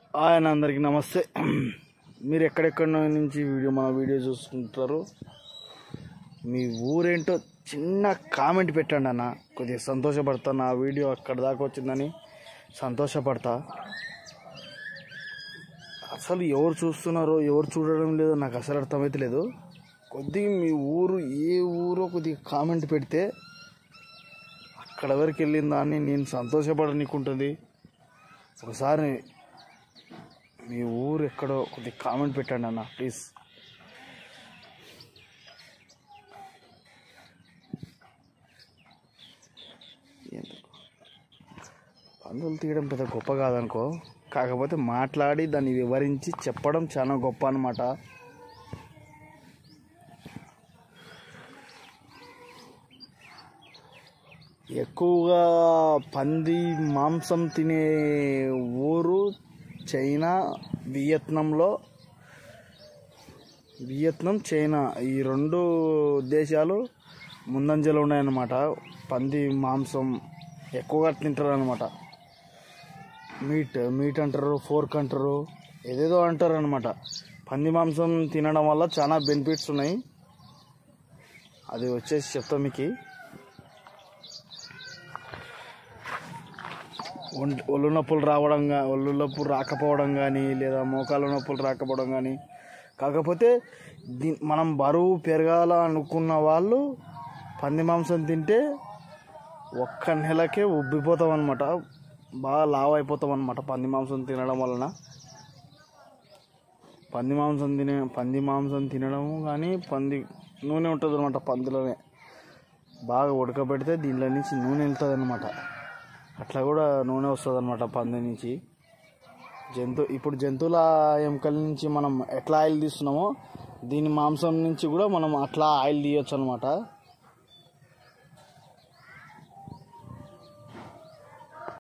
ఆయన అందరికీ నమస్తే మీరు ఎక్కడెక్కడ నుంచి వీడియో మన వీడియో చూసుకుంటారు మీ ఊరేంటో చిన్న కామెంట్ పెట్టండి అన్న కొద్దిగా సంతోషపడతా నా వీడియో అక్కడ దాకా వచ్చిందని సంతోషపడతా అసలు ఎవరు చూస్తున్నారో ఎవరు చూడడం లేదో నాకు అసలు అర్థమైతే లేదు కొద్దిగా మీ ఊరు ఏ ఊరో కొద్దిగా కామెంట్ పెడితే అక్కడ వరకు వెళ్ళిన దాన్ని నేను సంతోషపడనీకుంటుంది ఒకసారి మీ ఊరు ఎక్కడో కొద్దిగా కామెంట్ పెట్టండి అన్న ప్లీజ్ ఎందుకు పందులు తీయడం పెద్ద గొప్ప కాదనుకో కాకపోతే మాట్లాడి దాన్ని వివరించి చెప్పడం చాలా గొప్ప అనమాట ఎక్కువగా పంది మాంసం తినే ఊరు చైనా వియత్నంలో వియత్నం చైనా ఈ రెండు దేశాలు ముందంజలో ఉన్నాయన్నమాట పంది మాంసం ఎక్కువగా తింటారు అనమాట మీట్ మీట్ అంటారు ఫోర్క్ అంటారు ఏదేదో అంటారు అనమాట పంది మాంసం తినడం వల్ల చాలా బెనిఫిట్స్ ఉన్నాయి అది వచ్చేసి చెప్తా మీకు ఒంటి ఒళ్ళు నొప్పులు రావడం గా ఒళ్ళు నొప్పులు రాకపోవడం కానీ లేదా మోకాళ్ళ నొప్పులు రాకపోవడం కానీ కాకపోతే దీ మనం బరువు పెరగాల అనుకున్న వాళ్ళు పంది మాంసం తింటే ఒక్క నెలకే ఉబ్బిపోతాం అనమాట బాగా లావ్ అయిపోతాం అనమాట పంది మాంసం తినడం వలన పంది మాంసం తినే పంది మాంసం తినడం కానీ పంది నూనె ఉంటుంది అనమాట పందిలోనే బాగా ఉడకబెడితే దీనిలో నుంచి నూనె వెళ్తుంది అనమాట అట్లా కూడా నూనె వస్తుంది అనమాట పంది నుంచి జంతు ఇప్పుడు జంతువుల ఎముకల నుంచి మనం ఎట్లా ఆయిల్ తీస్తున్నామో దీని మాంసం నుంచి కూడా మనం అట్లా ఆయిల్ తీయొచ్చు అనమాట